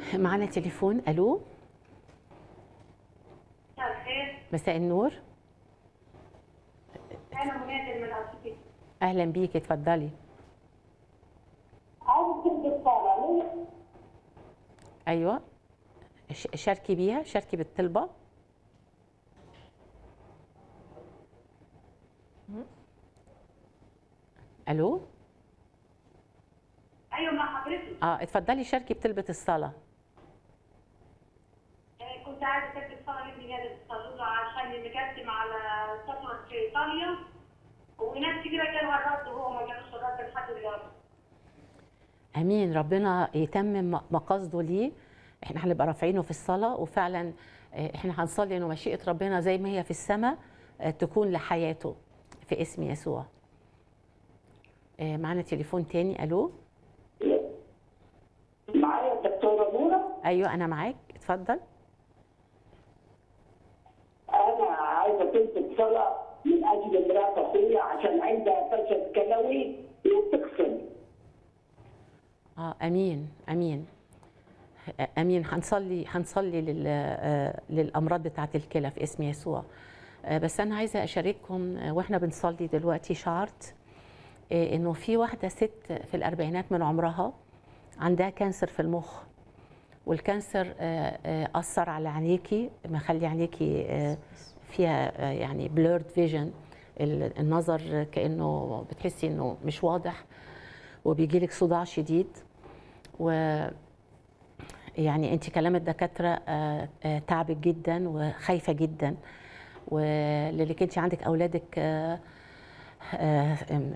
معنا تليفون الو مساء الخير مساء النور انا منادل من اسيوط اهلا بيك اتفضلي عاوز تبدا الصلاه ايوه ش- شاركي بيها شاركي بالطلبه الو ايوه مع حضرتك اه اتفضلي شاركي بطلبه الصلاه آه، كنت عايزه تبدا الصلاه لابني نادل الصلاه عشان مقدم على سفر في ايطاليا وناس كتيره جالها الرد وهو ما جالوش الرد لحد دلوقتي امين ربنا يتمم مقاصده ليه احنا هنبقى رافعينه في الصلاه وفعلا آه، احنا هنصلي انه مشيئه ربنا زي ما هي في السماء آه، تكون لحياته في اسم يسوع آه، معانا تليفون تاني الو معايا الدكتورة نورة ايوه انا معاك اتفضل أنا عايزة تلبس صلاة من أجل مرات أخويا عشان عندها فشل كلوي وبتغسل اه امين امين آه، امين هنصلي هنصلي لل آه، للامراض بتاعه الكلى في اسم يسوع آه، بس انا عايزه اشارككم آه، واحنا بنصلي دلوقتي شعرت آه، انه في واحده ست في الاربعينات من عمرها عندها كانسر في المخ والكانسر آه، آه، اثر على عينيكي مخلي عينيكي آه، فيها آه، يعني بلورد فيجن النظر كانه بتحسي انه مش واضح وبيجي لك صداع شديد و يعني انت كلام الدكاتره آه، آه، تعبك جدا وخايفه جدا ولانك انت عندك اولادك آه، آه،